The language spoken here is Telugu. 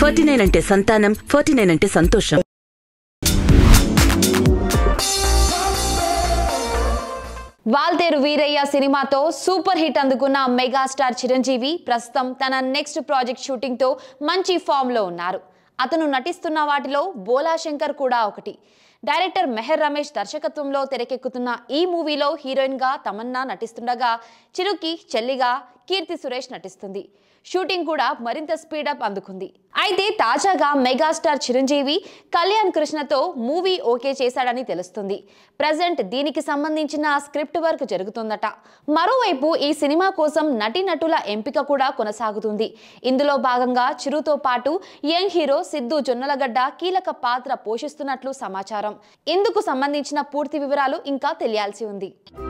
ఫార్టీ నైన్ అంటే సంతానం ఫార్టీ నైన్ అంటే సంతోషం వాల్తేరు వీరయ్య సినిమాతో సూపర్ హిట్ అందుకున్న మెగాస్టార్ చిరంజీవి ప్రస్తుతం తన నెక్స్ట్ ప్రాజెక్ట్ షూటింగ్తో మంచి ఫామ్లో ఉన్నారు అతను నటిస్తున్న వాటిలో బోలా శంకర్ కూడా ఒకటి డైరెక్టర్ మెహర్ రమేష్ దర్శకత్వంలో తెరకెక్కుతున్న ఈ మూవీలో హీరోయిన్గా తమన్నా నటిస్తుండగా చిరుకి చెల్లిగా కీర్తి సురేష్ నటిస్తుంది షూటింగ్ కూడా మరింత స్పీడప్ అందుకుంది అయితే తాజాగా మెగాస్టార్ చిరంజీవి కళ్యాణ్ కృష్ణతో మూవీ ఓకే చేశాడని తెలుస్తుంది ప్రజెంట్ దీనికి సంబంధించిన స్క్రిప్ట్ వర్క్ జరుగుతుందట మరోవైపు ఈ సినిమా కోసం నటీనటుల ఎంపిక కూడా కొనసాగుతుంది ఇందులో భాగంగా చిరుతో పాటు యంగ్ హీరో సిద్ధు జొన్నలగడ్డ కీలక పాత్ర పోషిస్తున్నట్లు సమాచారం ఇందుకు సంబంధించిన పూర్తి వివరాలు ఇంకా తెలియాల్సి ఉంది